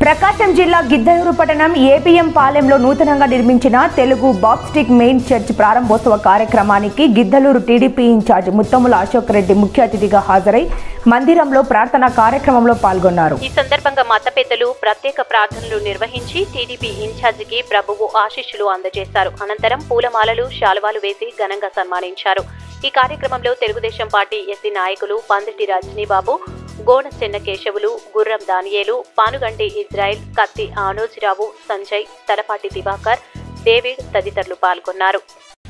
ప్రకాశం జిల్లా గిద్దలూరు పట్టణం ఏపీఎం పాలెంలో నూతనంగా నిర్మించిన తెలుగు బాప్స్టిక్ మెయిన్ చర్చ్ ప్రారంభోత్సవ కార్యక్రమానికి గిద్దలూరు టీడీపీ ఇన్ఛార్జ్ ముత్తముల అశోక్ రెడ్డి ముఖ్య అతిథిగా హాజరై మందిరంలో ప్రార్థనా కార్యక్రమంలో పాల్గొన్నారు ఈ సందర్భంగా మత పెద్దలు ప్రత్యేక ప్రార్థనలు నిర్వహించి టీడీపీ ఇన్ఛార్జికి ప్రభువు ఆశీస్సులు అందజేశారు అనంతరం పూలమాలలు శాలువాలు వేసి ఘనంగా సన్మానించారు ఈ కార్యక్రమంలో తెలుగుదేశం పార్టీ ఎస్సీ నాయకులు పందిటి రజనీబాబు గోన చెన్న కేశవులు గుర్రం దానియేలు పానుగంటి ఇజ్రాయెల్ కత్తి ఆనోజిరావు సంజయ్ తలపాటి దివాకర్ డేవిడ్ తదితరులు పాల్గొన్నారు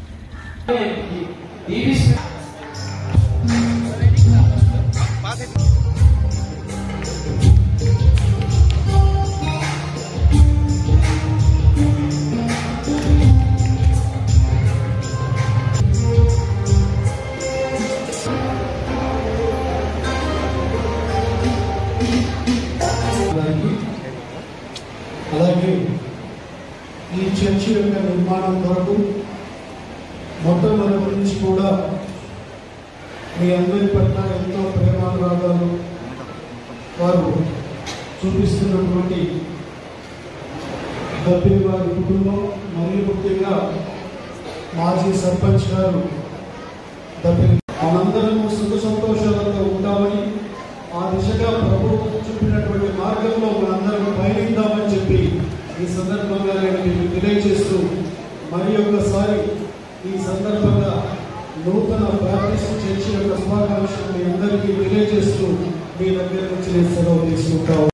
దానికి అలాగే ఈ చర్చి యొక్క నిర్మాణం కొరకు మొట్టమొదటి నుంచి కూడా మీ అందరి పట్ల ఎంతో ప్రేమానురాగాలు వారు చూపిస్తున్నటువంటి దబ్బి వారి కుటుంబం మరియు ముఖ్యంగా మాజీ సర్పంచ్ గారు దబ్బి మనందరము సుఖ సంతోషాలతో ఉంటామని ఆ దిశగా ప్రభు చూపినటువంటి మార్గంలో మనందరం పయనిద్దామని చెప్పి ఈ సందర్భంగా నేను మీకు తెలియజేస్తూ మరి ఒకసారి ఈ సందర్భంగా నూతన ప్రాక్టీస్ చర్చి యొక్క శుభాకాంక్షలు మీ అందరికీ తెలియజేస్తూ మీ దగ్గర నుంచి నేను సెలవు తీసుకుంటా